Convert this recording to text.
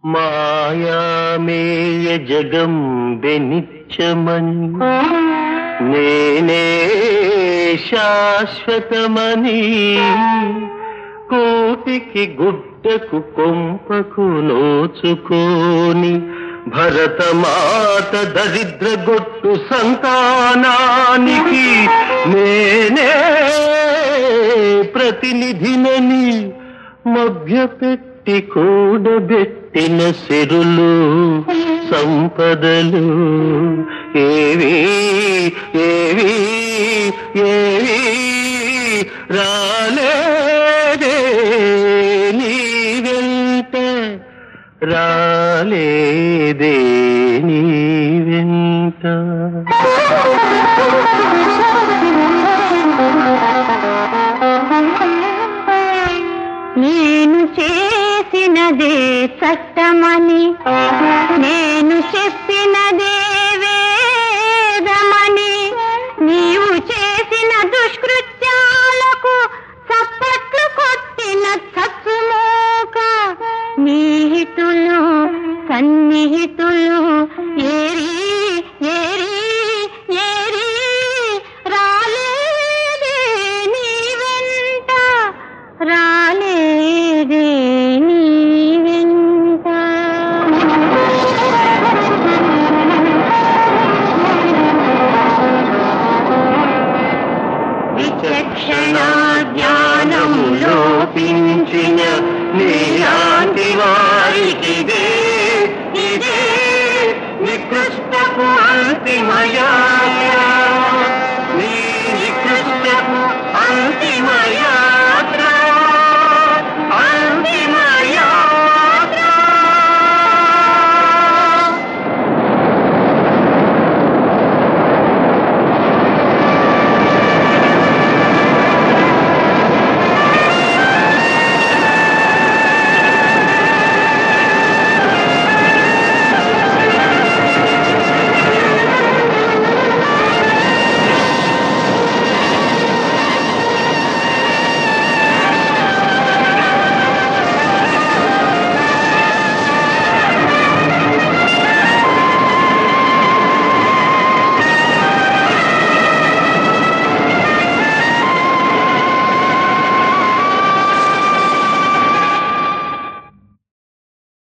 మాయామేయ జగం బెనిచ్చమని నేనే శాశ్వతమని కోటికి గుడ్డకు కొంపకు నోచుకోని భరతమాత దరిద్ర గొట్టు సంతానానికి నేనే ప్రతినిధినని మభ్యపెట్టి కూడబెట్టిన సిరులు సంపదలు ఏవి ఏవి ఏవి రాలేదే నీ వెంట రాలేదే నీ వెంట నేను చేసినదే చట్టమని నేను చెప్పినదే వేదమని నీవు చేసిన దుష్కృత్యాలకు చప్పట్లు కొట్టిన చచ్చుమోక నీహితులు సన్నిహితులు ఏరి ఏరి ఏరి రాలేదే నీ వెంట రాలేదే నీ వెంట విచక్షణ జ్ఞానము లోపించిన నీలాంటి వారికి ఇదే ఇదే నికృష్టపు అంతిమయా